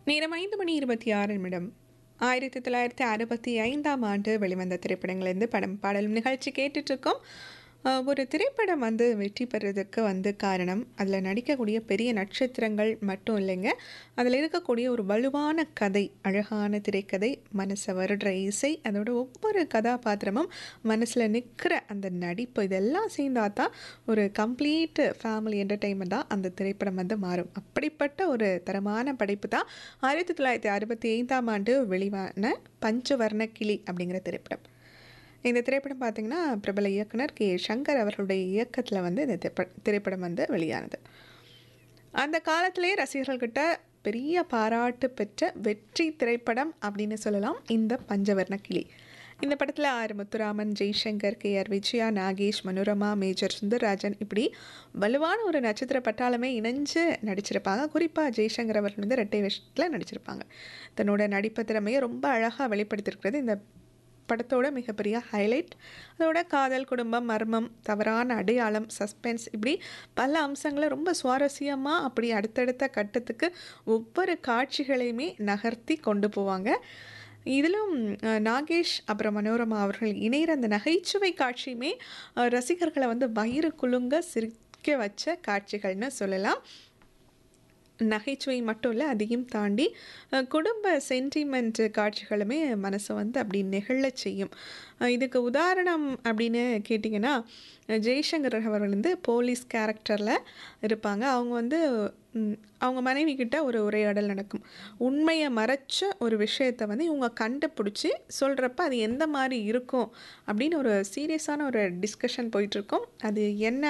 நேரம் ஐந்து மணி இருபத்தி ஆறு நிமிடம் ஆயிரத்தி தொள்ளாயிரத்தி அறுபத்தி ஐந்தாம் ஆண்டு வெளிவந்த திரைப்படங்கள்லேருந்து படம் பாடலும் நிகழ்ச்சி கேட்டுட்டு இருக்கோம் அஹ், ஒரு திரைப்படம் வந்து வெற்றி பெறதுக்கு வந்து காரணம் அதில் நடிக்கக்கூடிய பெரிய நட்சத்திரங்கள் மட்டும் இல்லைங்க அதில் இருக்கக்கூடிய ஒரு வலுவான கதை அழகான திரைக்கதை மனசை வருடுற இசை அதோட ஒவ்வொரு கதாபாத்திரமும் மனசில் நிற்கிற அந்த நடிப்பு இதெல்லாம் சேர்ந்தா தான் ஒரு கம்ப்ளீட் ஃபேமிலி என்டர்டெயின்மெண்ட்டாக அந்த திரைப்படம் வந்து மாறும் அப்படிப்பட்ட ஒரு தரமான படைப்பு தான் ஆயிரத்தி தொள்ளாயிரத்தி அறுபத்தி ஐந்தாம் ஆண்டு வெளிவான பஞ்சவர்ண கிளி அப்படிங்கிற திரைப்படம் இந்த திரைப்படம் பார்த்திங்கன்னா பிரபல இயக்குனர் கே சங்கர் அவர்களுடைய இயக்கத்தில் வந்து இந்த திரைப்ப- திரைப்படம் வந்து வெளியானது அந்த காலத்திலே ரசிகர்கள்கிட்ட பெரிய பாராட்டு பெற்ற வெற்றி திரைப்படம் அப்படின்னு சொல்லலாம் இந்த பஞ்சவர்ண கிளி இந்த படத்தில் R Muthuraman Jaishankar K R Vijaya Nagesh Manorama major Sundararajan இப்படி வலுவான ஒரு நட்சத்திர பட்டாளமே இணைஞ்சு நடிச்சிருப்பாங்க குறிப்பாக ஜெய்சங்கர் அவர்கள் வந்து ரெட்டை வேஷத்தில் நடிச்சிருப்பாங்க தன்னோட நடிப்பு திறமையை ரொம்ப அழகாக வெளிப்படுத்தியிருக்கிறது இந்த படத்தோட மிகப்பெரிய ஹைலைட் அதோட காதல் குடும்பம் மர்மம் தவறான அடையாளம் சஸ்பென்ஸ் இப்படி பல அம்சங்களை ரொம்ப சுவாரஸ்யமாக அப்படி அடுத்தடுத்த கட்டத்துக்கு ஒவ்வொரு காட்சிகளையுமே நகர்த்தி கொண்டு போவாங்க இதிலும் அஹ், நாகேஷ் அப்புறம் மனோரமா அவர்கள் இணைகிற அந்த நகைச்சுவை காட்சியுமே அஹ், ரசிகர்களை வந்து வயிறு குலுங்க சிரிக்க வச்ச காட்சிகள்னு சொல்லலாம் நகைச்சுவை மட்டும் இல்லை அதையும் தாண்டி அஹ், குடும்ப சென்டிமெண்ட் காட்சிகளுமே மனசை வந்து அப்படி நெகிழச் செய்யும் அஹ், இதுக்கு உதாரணம் அப்படின்னு கேட்டிங்கன்னா அஹ், ஜெய்சங்கர் அவர்கள் வந்து போலீஸ் கேரக்டரில் இருப்பாங்க அவங்க வந்து ம், அவங்க மனைவி கிட்ட ஒரு உரையாடல் நடக்கும் உண்மையை மறைச்ச ஒரு விஷயத்தை வந்து இவங்க கண்டுபிடிச்சி சொல்கிறப்ப அது எந்த மாதிரி இருக்கும் அப்படின்னு ஒரு சீரியஸான ஒரு டிஸ்கஷன் போயிட்டுருக்கோம் அது என்ன